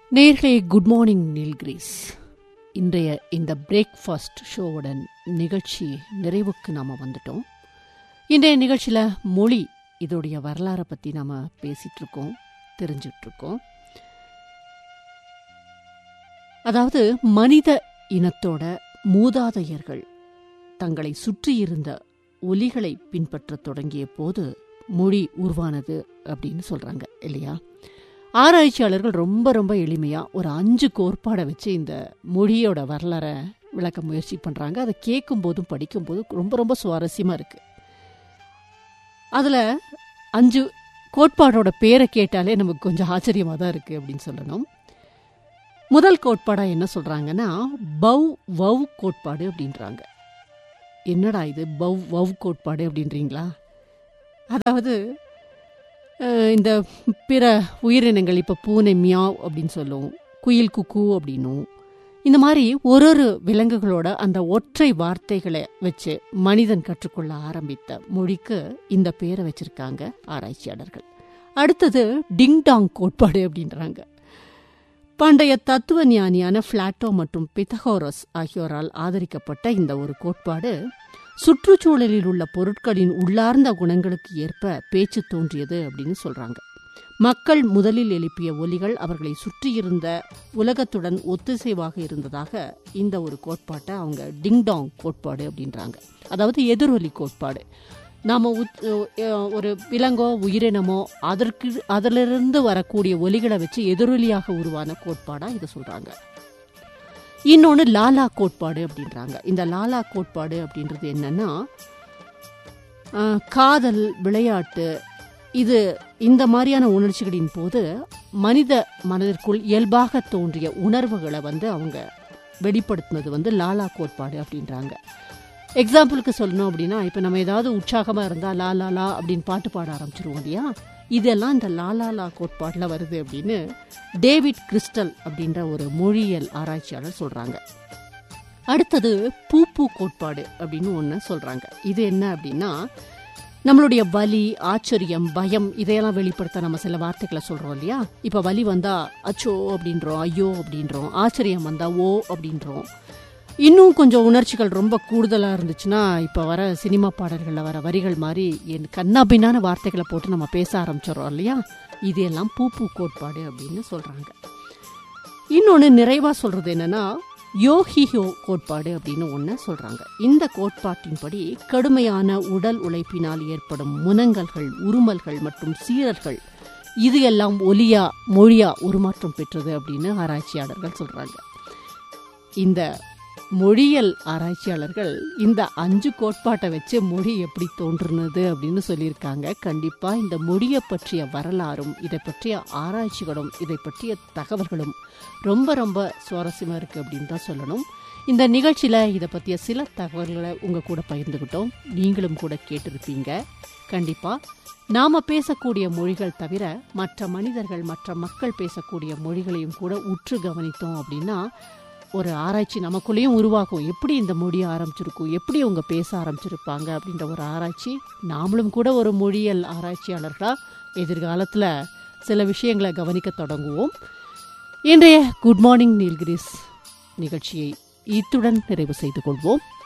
நேர்களே good morning Nilgiris இன்றைய இந்த பிரேக்ஃபாஸ்ட் ஷோவுடன் நிகழ்ச்சி நிறைவுக்கு நாம் வந்துட்டோம் இன்றைய நிகழ்ச்சியில் மொழி இதோடைய வரலாறை பற்றி நாம் பேசிகிட்டு இருக்கோம் தெரிஞ்சிட்டு இருக்கோம் அதாவது மனித இனத்தோட மூதாதையர்கள் தங்களை சுற்றியிருந்த ஒலிகளை பின்பற்றத் தொடங்கிய போது மொழி உருவானது அப்படின்னு சொல்றாங்க இல்லையா ஆராய்ச்சியாளர்கள் ரொம்ப ரொம்ப எளிமையா ஒரு அஞ்சு கோட்பாடை வச்சு இந்த மொழியோட வரலாறை விளக்க முயற்சி பண்றாங்க அதை கேட்கும் போதும் படிக்கும் போதும் ரொம்ப ரொம்ப சுவாரஸ்யமா இருக்கு அதுல அஞ்சு கோட்பாடோட பேரை கேட்டாலே நமக்கு கொஞ்சம் ஆச்சரியமா தான் இருக்கு அப்படின்னு சொல்லணும் முதல் கோட்பாடா என்ன சொல்றாங்கன்னா பவ் வவ் கோட்பாடு அப்படின்றாங்க என்னடா இது பவ் வவ் கோட்பாடு அப்படின்றீங்களா அதாவது அஹ், இந்த பிற உயிரினங்கள் இப்போ பூனை மியாவ் அப்படின்னு சொல்லும் குயில் குக்கு அப்படின்னும் இந்த மாதிரி ஒரு ஒரு விலங்குகளோட அந்த ஒற்றை வார்த்தைகளை வச்சு மனிதன் கற்றுக்கொள்ள ஆரம்பித்த மொழிக்கு இந்த பேரை வச்சிருக்காங்க ஆராய்ச்சியாளர்கள் அடுத்தது டிங் டாங் கோட்பாடு அப்படின்றாங்க பண்டைய தத்துவ ஞானியான பிளாட்டோ மற்றும் பித்தகோரஸ் ஆகியோரால் ஆதரிக்கப்பட்ட இந்த ஒரு கோட்பாடு சுற்றுச்சூழலில் உள்ள பொருட்களின் உள்ளார்ந்த குணங்களுக்கு ஏற்ப பேச்சு தோன்றியது அப்படின்னு சொல்றாங்க மக்கள் முதலில் எழுப்பிய ஒலிகள் அவர்களை சுற்றியிருந்த உலகத்துடன் ஒத்திசைவாக இருந்ததாக இந்த ஒரு கோட்பாட்டை அவங்க டிங்டாங் கோட்பாடு அப்படின்றாங்க அதாவது எதிரொலி கோட்பாடு நாம உத்- அஹ் ஒரு விலங்கோ உயிரினமோ அதற்கு அதிலிருந்து வரக்கூடிய ஒலிகளை வச்சு எதிரொலியாக உருவான கோட்பாடா இதை சொல்றாங்க இன்னொன்று லாலா கோட்பாடு அப்படின்றாங்க இந்த லாலா கோட்பாடு அப்படின்றது என்னன்னா அஹ், காதல் விளையாட்டு இது இந்த மாதிரியான உணர்ச்சிகளின் போது மனித மனதிற்குள் இயல்பாக தோன்றிய உணர்வுகளை வந்து அவங்க வெளிப்படுத்தினது வந்து லாலா கோட்பாடு அப்படின்றாங்க எக்ஸாம்பிளுக்கு சொல்லணும் அப்படின்னா இப்போ நம்ம ஏதாவது உற்சாகமாக இருந்தால் லா லா லா அப்படின்னு பாட்டு பாட ஆரம்பிச்சிருவோம் இல்லையா இதெல்லாம் இந்த லாலா லா கோட்பாடில் வருது அப்படின்னு டேவிட் கிறிஸ்டல் அப்படின்ற ஒரு மொழியியல் ஆராய்ச்சியாளர் சொல்கிறாங்க அடுத்தது பூப்பு கோட்பாடு அப்படின்னு ஒன்று சொல்கிறாங்க இது என்ன அப்படின்னா நம்மளுடைய வலி ஆச்சரியம் பயம் இதையெல்லாம் வெளிப்படுத்த நம்ம சில வார்த்தைகளை சொல்கிறோம் இல்லையா இப்போ வலி வந்தால் அச்சோ அப்படின்றோம் ஐயோ அப்படின்றோம் ஆச்சரியம் வந்தால் ஓ அப்படின்றோம் இன்னும் கொஞ்சம் உணர்ச்சிகள் ரொம்ப கூடுதலாக இருந்துச்சுன்னா இப்போ வர சினிமா பாடல்களில் வர வரிகள் மாதிரி என் கண்ணாபின்னான வார்த்தைகளை போட்டு நம்ம பேச ஆரம்பிச்சிடறோம் இல்லையா இது எல்லாம் பூப்பு கோட்பாடு அப்படின்னு சொல்கிறாங்க இன்னொன்று நிறைவாக சொல்கிறது என்னன்னா யோஹிஹோ கோட்பாடு அப்படின்னு ஒன்று சொல்கிறாங்க இந்த கோட்பாட்டின்படி கடுமையான உடல் உழைப்பினால் ஏற்படும் முனங்கல்கள் உருமல்கள் மற்றும் சீரல்கள் இது எல்லாம் ஒலியா மொழியா உருமாற்றம் பெற்றது அப்படின்னு ஆராய்ச்சியாளர்கள் சொல்கிறாங்க இந்த மொழியியல் ஆராய்ச்சியாளர்கள் இந்த அஞ்சு கோட்பாட்டை வச்சு மொழி எப்படி தோன்றுனது அப்படின்னு சொல்லியிருக்காங்க கண்டிப்பா இந்த மொழியை பற்றிய வரலாறும் இதை பற்றிய ஆராய்ச்சிகளும் இதை பற்றிய தகவல்களும் ரொம்ப ரொம்ப சுவாரஸ்யமா இருக்கு அப்படின்னு தான் சொல்லணும் இந்த நிகழ்ச்சியில இதை பற்றிய சில தகவல்களை உங்க கூட பகிர்ந்துக்கிட்டோம் நீங்களும் கூட கேட்டிருப்பீங்க கண்டிப்பா நாம பேசக்கூடிய மொழிகள் தவிர மற்ற மனிதர்கள் மற்ற மக்கள் பேசக்கூடிய மொழிகளையும் கூட உற்று கவனித்தோம் அப்படின்னா ஒரு ஆராய்ச்சி நமக்குள்ளேயும் உருவாகும் எப்படி இந்த மொழி ஆரம்பிச்சிருக்கும் எப்படி அவங்க பேச ஆரம்பிச்சிருப்பாங்க அப்படின்ற ஒரு ஆராய்ச்சி நாமளும் கூட ஒரு மொழியியல் ஆராய்ச்சியாளர்களா எதிர்காலத்தில் சில விஷயங்களை கவனிக்க தொடங்குவோம் இன்றைய குட் மார்னிங் நீல்கிரிஸ் நிகழ்ச்சியை இத்துடன் நிறைவு செய்து கொள்வோம்